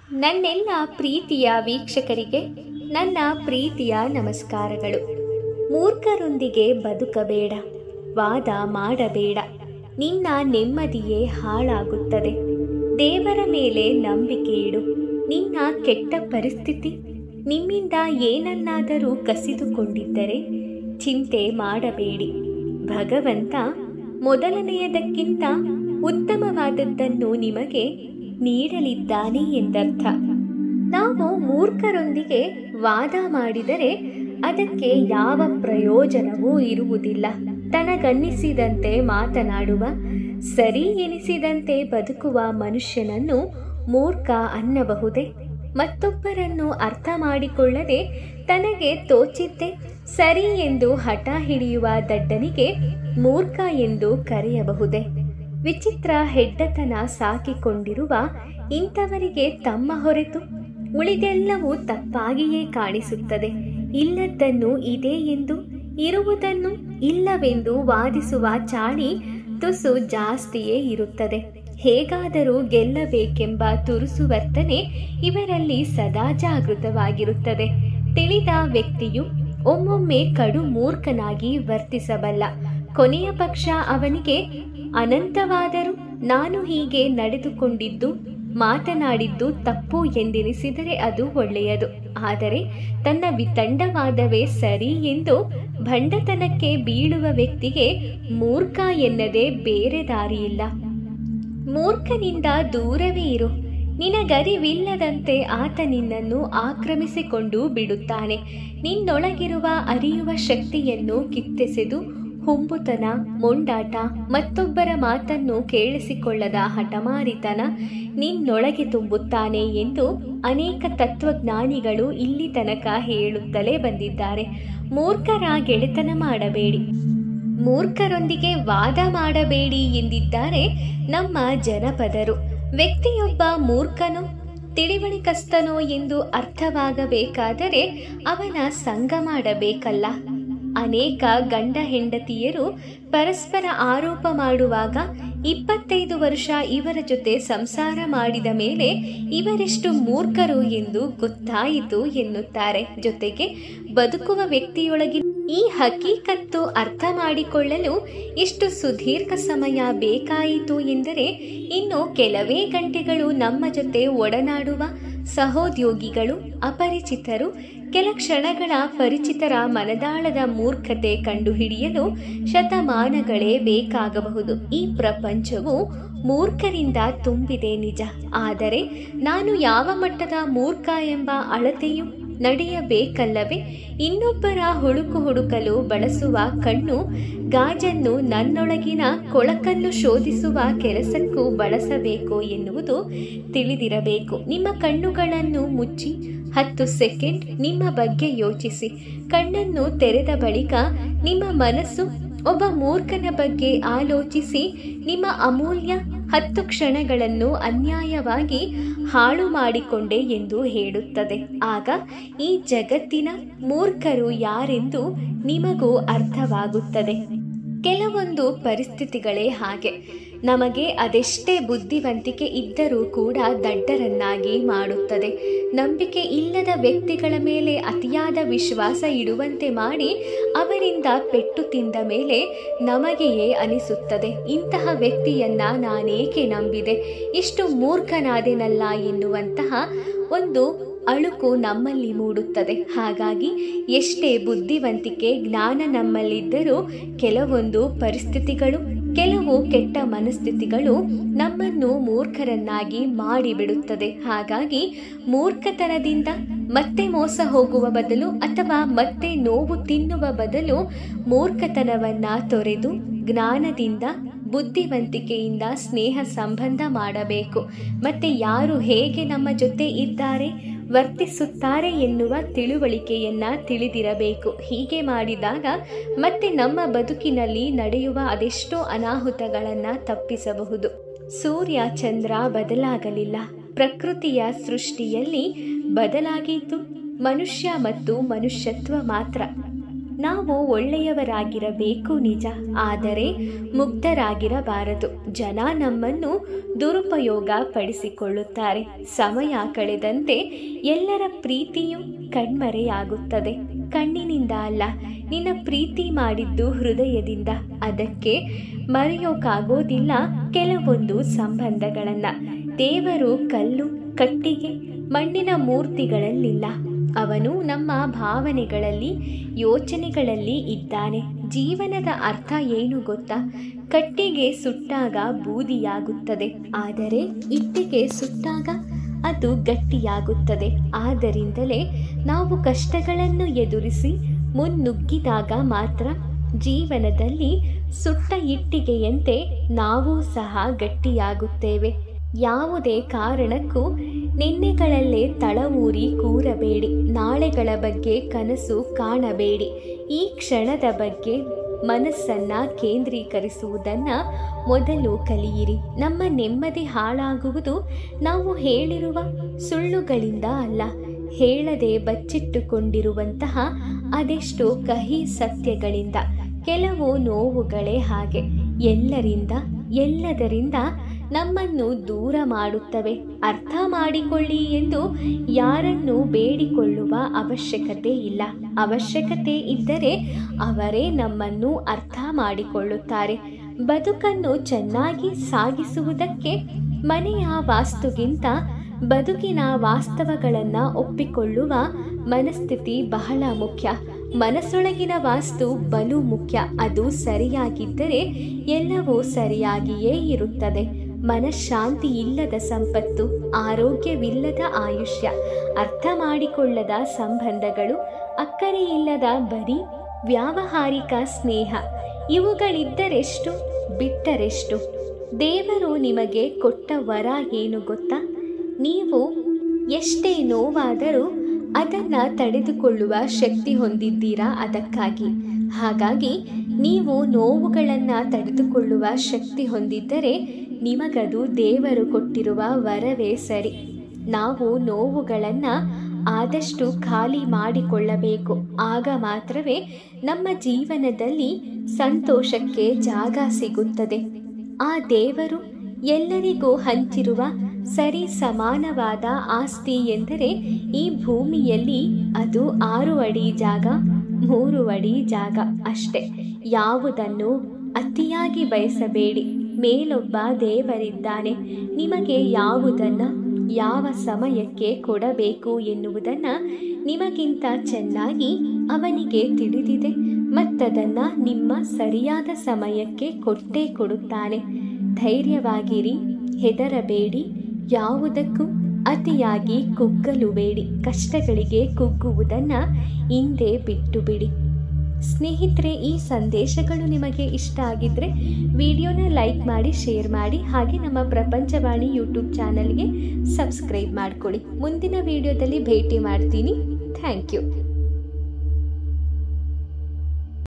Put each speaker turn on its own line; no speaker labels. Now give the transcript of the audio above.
ನನ್ನೆಲ್ಲ ಪ್ರೀತಿಯ ವೀಕ್ಷಕರಿಗೆ ನನ್ನ ಪ್ರೀತಿಯ ನಮಸ್ಕಾರಗಳು ಮೂರ್ಖರೊಂದಿಗೆ ಬದುಕಬೇಡ ವಾದ ಮಾಡಬೇಡ ನಿನ್ನ ನೆಮ್ಮದಿಯೇ ಹಾಳಾಗುತ್ತದೆ ದೇವರ ಮೇಲೆ ನಂಬಿಕೆ ಇಡು ನಿನ್ನ ಕೆಟ್ಟ ಪರಿಸ್ಥಿತಿ ನಿಮ್ಮಿಂದ ಏನನ್ನಾದರೂ ಕಸಿದುಕೊಂಡಿದ್ದರೆ ಚಿಂತೆ ಮಾಡಬೇಡಿ ಭಗವಂತ ಮೊದಲನೆಯದಕ್ಕಿಂತ ಉತ್ತಮವಾದದ್ದನ್ನು ನಿಮಗೆ ನೀಡಲಿದ್ದಾನೆ ಎಂದರ್ಥ ನಾವು ಮೂರ್ಖರೊಂದಿಗೆ ವಾದ ಮಾಡಿದರೆ ಅದಕ್ಕೆ ಯಾವ ಪ್ರಯೋಜನವೂ ಇರುವುದಿಲ್ಲ ತನಗನ್ನಿಸಿದಂತೆ ಮಾತನಾಡುವ ಸರಿ ಎನಿಸಿದಂತೆ ಬದುಕುವ ಮನುಷ್ಯನನ್ನು ಮೂರ್ಖ ಅನ್ನಬಹುದೇ ಮತ್ತೊಬ್ಬರನ್ನು ಅರ್ಥ ಮಾಡಿಕೊಳ್ಳದೆ ತನಗೆ ತೋಚಿದ್ದೆ ಸರಿ ಎಂದು ಹಠ ಹಿಡಿಯುವ ದಡ್ಡನಿಗೆ ಮೂರ್ಖ ಎಂದು ಕರೆಯಬಹುದೇ ವಿಚಿತ್ರ ಹೆಡ್ಡತನ ಸಾಕಿಕೊಂಡಿರುವ ಇಂಥವರಿಗೆ ತಮ್ಮ ಹೊರೆತು ಉಳಿದೆಲ್ಲವೂ ತಪ್ಪಾಗಿಯೇ ಕಾಣಿಸುತ್ತದೆ ಇಲ್ಲದ್ದನ್ನು ಇದೆ ಎಂದು ಇರುವುದನ್ನು ಇಲ್ಲವೆಂದು ವಾದಿಸುವ ಚಾಳಿ ತುಸು ಜಾಸ್ತಿಯೇ ಇರುತ್ತದೆ ಹೇಗಾದರೂ ಗೆಲ್ಲಬೇಕೆಂಬ ತುರುಸು ವರ್ತನೆ ಇವರಲ್ಲಿ ಸದಾ ಜಾಗೃತವಾಗಿರುತ್ತದೆ ತಿಳಿದ ವ್ಯಕ್ತಿಯು ಒಮ್ಮೊಮ್ಮೆ ಕಡು ಮೂರ್ಖನಾಗಿ ವರ್ತಿಸಬಲ್ಲ ಕೊನೆಯ ಪಕ್ಷ ಅವನಿಗೆ ಅನಂತವಾದರೂ ನಾನು ಹೀಗೆ ನಡೆದುಕೊಂಡಿದ್ದು ಮಾತನಾಡಿದ್ದು ತಪ್ಪು ಎಂದೆನಿಸಿದರೆ ಅದು ಒಳ್ಳೆಯದು ಆದರೆ ತನ್ನ ವಿತಂಡವಾದವೇ ಸರಿ ಎಂದು ಭಂಡತನಕ್ಕೆ ಬೀಳುವ ವ್ಯಕ್ತಿಗೆ ಮೂರ್ಖ ಎನ್ನದೆ ಬೇರೆ ದಾರಿಯಿಲ್ಲ ಮೂರ್ಖನಿಂದ ದೂರವೇ ಇರು ನಿನಗರಿವಿಲ್ಲದಂತೆ ಆತ ನಿನ್ನನ್ನು ಆಕ್ರಮಿಸಿಕೊಂಡು ಬಿಡುತ್ತಾನೆ ನಿನ್ನೊಳಗಿರುವ ಅರಿಯುವ ಶಕ್ತಿಯನ್ನು ಕಿತ್ತೆಸೆದು ಹುಂಬುತನ ಮೊಂಡಾಟ ಮತ್ತೊಬ್ಬರ ಮಾತನ್ನು ಕೇಳಿಸಿಕೊಳ್ಳದ ಹಠಮಾರಿತನ ನಿನ್ನೊಳಗೆ ತುಂಬುತ್ತಾನೆ ಎಂದು ಅನೇಕ ತತ್ವಜ್ಞಾನಿಗಳು ಇಲ್ಲಿ ತನಕ ಹೇಳುತ್ತಲೇ ಬಂದಿದ್ದಾರೆ ಮೂರ್ಖರ ಗೆಳೆತನ ಮಾಡಬೇಡಿ ಮೂರ್ಖರೊಂದಿಗೆ ವಾದ ಮಾಡಬೇಡಿ ಎಂದಿದ್ದಾರೆ ನಮ್ಮ ಜನಪದರು ವ್ಯಕ್ತಿಯೊಬ್ಬ ಮೂರ್ಖನೋ ತಿಳಿವಳಿಕಸ್ತನೋ ಎಂದು ಅರ್ಥವಾಗಬೇಕಾದರೆ ಅವನ ಸಂಗ ಮಾಡಬೇಕಲ್ಲ ಅನೇಕ ಗಂಡ ಹೆಂಡತಿಯರು ಪರಸ್ಪರ ಆರೋಪ ಮಾಡುವಾಗ ಇಪ್ಪತ್ತೈದು ವರ್ಷ ಇವರ ಜೊತೆ ಸಂಸಾರ ಮಾಡಿದ ಮೇಲೆ ಇವರೆಷ್ಟು ಮೂರ್ಖರು ಎಂದು ಗೊತ್ತಾಯಿತು ಎನ್ನುತ್ತಾರೆ ಜೊತೆಗೆ ಬದುಕುವ ವ್ಯಕ್ತಿಯೊಳಗಿನ ಈ ಹಕೀಕತ್ತು ಅರ್ಥ ಮಾಡಿಕೊಳ್ಳಲು ಎಷ್ಟು ಸುದೀರ್ಘ ಸಮಯ ಬೇಕಾಯಿತು ಎಂದರೆ ಇನ್ನು ಕೆಲವೇ ಗಂಟೆಗಳು ನಮ್ಮ ಜೊತೆ ಒಡನಾಡುವ ಸಹೋದ್ಯೋಗಿಗಳು ಅಪರಿಚಿತರು ಕೆಲ ಕ್ಷಣಗಳ ಪರಿಚಿತರ ಮನದಾಳದ ಮೂರ್ಖತೆ ಕಂಡುಹಿಡಿಯಲು ಶತಮಾನಗಳೇ ಬೇಕಾಗಬಹುದು ಈ ಪ್ರಪಂಚವು ಮೂರ್ಖರಿಂದ ತುಂಬಿದೆ ನಿಜ ಆದರೆ ನಾನು ಯಾವ ಮಟ್ಟದ ಮೂರ್ಖ ಎಂಬ ಅಳತೆಯು ನಡೆಯಬೇಕಲ್ಲವೇ ಇನ್ನೊಬ್ಬರ ಹುಡುಕು ಹುಡುಕಲು ಬಳಸುವ ಕಣ್ಣು ಗಾಜನ್ನು ನನ್ನೊಳಗಿನ ಕೊಳಕನ್ನು ಶೋಧಿಸುವ ಕೆಲಸಕ್ಕೂ ಬಳಸಬೇಕು ಎನ್ನುವುದು ತಿಳಿದಿರಬೇಕು ನಿಮ್ಮ ಕಣ್ಣುಗಳನ್ನು ಮುಚ್ಚಿ ಹತ್ತು ಸೆಕೆಂಡ್ ನಿಮ್ಮ ಬಗ್ಗೆ ಯೋಚಿಸಿ ಕಣ್ಣನ್ನು ತೆರೆದ ಬಳಿಕ ನಿಮ್ಮ ಮನಸ್ಸು ಒಬ್ಬ ಮೂರ್ಖನ ಬಗ್ಗೆ ಆಲೋಚಿಸಿ ನಿಮ್ಮ ಅಮೂಲ್ಯ ಹತ್ತು ಕ್ಷಣಗಳನ್ನು ಅನ್ಯಾಯವಾಗಿ ಹಾಳು ಮಾಡಿಕೊಂಡೆ ಎಂದು ಹೇಳುತ್ತದೆ ಆಗ ಈ ಜಗತ್ತಿನ ಮೂರ್ಖರು ಯಾರೆಂದು ನಿಮಗೂ ಅರ್ಥವಾಗುತ್ತದೆ ಕೆಲವೊಂದು ಪರಿಸ್ಥಿತಿಗಳೇ ಹಾಗೆ ನಮಗೆ ಅದೆಷ್ಟೇ ಬುದ್ಧಿವಂತಿಕೆ ಇದ್ದರೂ ಕೂಡ ದಡ್ಡರನ್ನಾಗಿ ಮಾಡುತ್ತದೆ ನಂಬಿಕೆ ಇಲ್ಲದ ವ್ಯಕ್ತಿಗಳ ಮೇಲೆ ಅತಿಯಾದ ವಿಶ್ವಾಸ ಇಡುವಂತೆ ಮಾಡಿ ಅವರಿಂದ ಪೆಟ್ಟು ತಿಂದ ಮೇಲೆ ನಮಗೆಯೇ ಅನಿಸುತ್ತದೆ ಇಂತಹ ವ್ಯಕ್ತಿಯನ್ನ ನಾನೇಕೆ ನಂಬಿದೆ ಇಷ್ಟು ಮೂರ್ಖನಾದೆನಲ್ಲ ಎನ್ನುವಂತಹ ಒಂದು ಅಳುಕು ನಮ್ಮಲ್ಲಿ ಮೂಡುತ್ತದೆ ಹಾಗಾಗಿ ಎಷ್ಟೇ ಬುದ್ಧಿವಂತಿಕೆ ಜ್ಞಾನ ನಮ್ಮಲ್ಲಿದ್ದರೂ ಕೆಲವೊಂದು ಪರಿಸ್ಥಿತಿಗಳು ಕೆಲವು ಕೆಟ್ಟ ಮನಸ್ಥಿತಿಗಳು ನಮ್ಮನ್ನು ಮೂರ್ಖರನ್ನಾಗಿ ಮಾಡಿಬಿಡುತ್ತದೆ ಹಾಗಾಗಿ ಮೂರ್ಖತನದಿಂದ ಮತ್ತೆ ಮೋಸ ಹೋಗುವ ಬದಲು ಅಥವಾ ಮತ್ತೆ ನೋವು ತಿನ್ನುವ ಬದಲು ಮೂರ್ಖತನವನ್ನ ತೊರೆದು ಜ್ಞಾನದಿಂದ ಬುದ್ಧಿವಂತಿಕೆಯಿಂದ ಸ್ನೇಹ ಸಂಬಂಧ ಮಾಡಬೇಕು ಮತ್ತೆ ಯಾರು ಹೇಗೆ ನಮ್ಮ ಜೊತೆ ಇದ್ದಾರೆ ವರ್ತಿಸುತ್ತಾರೆ ಎನ್ನುವ ತಿಳುವಳಿಕೆಯನ್ನ ತಿಳಿದಿರಬೇಕು ಹೀಗೆ ಮಾಡಿದಾಗ ಮತ್ತೆ ನಮ್ಮ ಬದುಕಿನಲ್ಲಿ ನಡೆಯುವ ಅದೆಷ್ಟೋ ಅನಾಹುತಗಳನ್ನು ತಪ್ಪಿಸಬಹುದು ಸೂರ್ಯ ಚಂದ್ರ ಬದಲಾಗಲಿಲ್ಲ ಪ್ರಕೃತಿಯ ಸೃಷ್ಟಿಯಲ್ಲಿ ಬದಲಾಗಿದ್ದು ಮನುಷ್ಯ ಮತ್ತು ಮನುಷ್ಯತ್ವ ಮಾತ್ರ ನಾವು ಒಳ್ಳೆಯವರಾಗಿರಬೇಕು ನಿಜ ಆದರೆ ಮುಗ್ಧರಾಗಿರಬಾರದು ಜನ ನಮ್ಮನ್ನು ದುರುಪಯೋಗ ಪಡಿಸಿಕೊಳ್ಳುತ್ತಾರೆ ಸಮಯ ಕಳೆದಂತೆ ಎಲ್ಲರ ಪ್ರೀತಿಯು ಕಣ್ಮರೆಯಾಗುತ್ತದೆ ಕಣ್ಣಿನಿಂದ ಅಲ್ಲ ನಿನ್ನ ಪ್ರೀತಿ ಮಾಡಿದ್ದು ಹೃದಯದಿಂದ ಅದಕ್ಕೆ ಮರೆಯೋಕ್ಕಾಗೋದಿಲ್ಲ ಕೆಲವೊಂದು ಸಂಬಂಧಗಳನ್ನ ದೇವರು ಕಲ್ಲು ಕಟ್ಟಿಗೆ ಮಣ್ಣಿನ ಮೂರ್ತಿಗಳಲ್ಲಿಲ್ಲ ಅವನು ನಮ್ಮ ಭಾವನೆಗಳಲ್ಲಿ ಯೋಚನೆಗಳಲ್ಲಿ ಇದ್ದಾನೆ ಜೀವನದ ಅರ್ಥ ಏನು ಗೊತ್ತಾ ಕಟ್ಟಿಗೆ ಸುಟ್ಟಾಗ ಬೂದಿಯಾಗುತ್ತದೆ ಆದರೆ ಇಟ್ಟಿಗೆ ಸುಟ್ಟಾಗ ಅದು ಗಟ್ಟಿಯಾಗುತ್ತದೆ ಆದ್ದರಿಂದಲೇ ನಾವು ಕಷ್ಟಗಳನ್ನು ಎದುರಿಸಿ ಮುನ್ನುಗ್ಗಿದಾಗ ಮಾತ್ರ ಜೀವನದಲ್ಲಿ ಸುಟ್ಟ ಇಟ್ಟಿಗೆಯಂತೆ ನಾವು ಸಹ ಗಟ್ಟಿಯಾಗುತ್ತೇವೆ ಯಾವುದೇ ಕಾರಣಕ್ಕೂ ನಿನ್ನೆಗಳಲ್ಲೇ ತಳವೂರಿ ಕೂರಬೇಡಿ ನಾಳೆಗಳ ಬಗ್ಗೆ ಕನಸು ಕಾಣಬೇಡಿ ಈ ಕ್ಷಣದ ಬಗ್ಗೆ ಮನಸ್ಸನ್ನ ಕೇಂದ್ರೀಕರಿಸುವುದನ್ನ ಮೊದಲು ಕಲಿಯಿರಿ ನಮ್ಮ ನೆಮ್ಮದಿ ಹಾಳಾಗುವುದು ನಾವು ಹೇಳಿರುವ ಸುಳ್ಳುಗಳಿಂದ ಅಲ್ಲ ಹೇಳದೆ ಬಚ್ಚಿಟ್ಟುಕೊಂಡಿರುವಂತಹ ಅದೆಷ್ಟು ಕಹಿ ಸತ್ಯಗಳಿಂದ ಕೆಲವು ನೋವುಗಳೇ ಹಾಗೆ ಎಲ್ಲರಿಂದ ಎಲ್ಲದರಿಂದ ನಮ್ಮನ್ನು ದೂರ ಮಾಡುತ್ತವೆ ಅರ್ಥ ಮಾಡಿಕೊಳ್ಳಿ ಎಂದು ಯಾರನ್ನು ಬೇಡಿಕೊಳ್ಳುವ ಅವಶ್ಯಕತೆ ಇಲ್ಲ ಅವಶ್ಯಕತೆ ಇದ್ದರೆ ಅವರೇ ನಮ್ಮನ್ನು ಅರ್ಥ ಮಾಡಿಕೊಳ್ಳುತ್ತಾರೆ ಬದುಕನ್ನು ಚೆನ್ನಾಗಿ ಸಾಗಿಸುವುದಕ್ಕೆ ಮನೆಯ ವಾಸ್ತುಗಿಂತ ಬದುಕಿನ ವಾಸ್ತವಗಳನ್ನು ಒಪ್ಪಿಕೊಳ್ಳುವ ಮನಸ್ಥಿತಿ ಬಹಳ ಮುಖ್ಯ ಮನಸ್ಸೊಳಗಿನ ವಾಸ್ತು ಬಲು ಮುಖ್ಯ ಅದು ಸರಿಯಾಗಿದ್ದರೆ ಎಲ್ಲವೂ ಸರಿಯಾಗಿಯೇ ಇರುತ್ತದೆ ಮನಃಶಾಂತಿ ಇಲ್ಲದ ಸಂಪತ್ತು ಆರೋಗ್ಯವಿಲ್ಲದ ಆಯುಷ್ಯ ಅರ್ಥ ಮಾಡಿಕೊಳ್ಳದ ಸಂಬಂಧಗಳು ಅಕ್ಕರೆಯಿಲ್ಲದ ಬರೀ ವ್ಯಾವಹಾರಿಕ ಸ್ನೇಹ ಇವುಗಳಿದ್ದರೆಷ್ಟು ಬಿಟ್ಟರೆಷ್ಟು ದೇವರು ನಿಮಗೆ ಕೊಟ್ಟ ವರ ಏನು ಗೊತ್ತಾ ನೀವು ಎಷ್ಟೇ ನೋವಾದರೂ ಅದನ್ನು ತಡೆದುಕೊಳ್ಳುವ ಶಕ್ತಿ ಹೊಂದಿದ್ದೀರಾ ಅದಕ್ಕಾಗಿ ಹಾಗಾಗಿ ನೀವು ನೋವುಗಳನ್ನು ತಡೆದುಕೊಳ್ಳುವ ಶಕ್ತಿ ಹೊಂದಿದ್ದರೆ ನಿಮಗದು ದೇವರು ಕೊಟ್ಟಿರುವ ವರವೇ ಸರಿ ನಾವು ನೋವುಗಳನ್ನು ಆದಷ್ಟು ಖಾಲಿ ಮಾಡಿಕೊಳ್ಳಬೇಕು ಆಗ ಮಾತ್ರವೇ ನಮ್ಮ ಜೀವನದಲ್ಲಿ ಸಂತೋಷಕ್ಕೆ ಜಾಗ ಸಿಗುತ್ತದೆ ಆ ದೇವರು ಎಲ್ಲರಿಗೂ ಹಂಚಿರುವ ಸರಿ ಸಮಾನವಾದ ಆಸ್ತಿ ಎಂದರೆ ಈ ಭೂಮಿಯಲ್ಲಿ ಅದು ಆರು ಅಡಿ ಜಾಗ ಮೂರು ಅಡಿ ಜಾಗ ಅಷ್ಟೆ ಯಾವುದನ್ನು ಅತಿಯಾಗಿ ಬಯಸಬೇಡಿ ಮೇಲೊಬ್ಬ ದೇವರಿದ್ದಾನೆ ನಿಮಗೆ ಯಾವುದನ್ನು ಯಾವ ಸಮಯಕ್ಕೆ ಕೊಡಬೇಕು ಎನ್ನುವುದನ್ನು ನಿಮಗಿಂತ ಚೆನ್ನಾಗಿ ಅವನಿಗೆ ತಿಳಿದಿದೆ ಮತ್ತದನ್ನು ನಿಮ್ಮ ಸರಿಯಾದ ಸಮಯಕ್ಕೆ ಕೊಟ್ಟೇ ಕೊಡುತ್ತಾನೆ ಧೈರ್ಯವಾಗಿರಿ ಹೆದರಬೇಡಿ ಯಾವುದಕ್ಕೂ ಅತಿಯಾಗಿ ಕುಗ್ಗಲು ಬೇಡಿ ಕಷ್ಟಗಳಿಗೆ ಕುಗ್ಗುವುದನ್ನು ಹಿಂದೆ ಬಿಟ್ಟು ಬಿಡಿ ಸ್ನೇಹಿತರೆ ಈ ಸಂದೇಶಗಳು ನಿಮಗೆ ಇಷ್ಟ ಆಗಿದ್ದರೆ ವಿಡಿಯೋನ ಲೈಕ್ ಮಾಡಿ ಶೇರ್ ಮಾಡಿ ಹಾಗೆ ನಮ್ಮ ಪ್ರಪಂಚವಾಣಿ ಯೂಟ್ಯೂಬ್ ಚಾನಲ್ಗೆ ಸಬ್ಸ್ಕ್ರೈಬ್ ಮಾಡ್ಕೊಳ್ಳಿ ಮುಂದಿನ ವಿಡಿಯೋದಲ್ಲಿ ಭೇಟಿ ಮಾಡ್ತೀನಿ ಥ್ಯಾಂಕ್ ಯು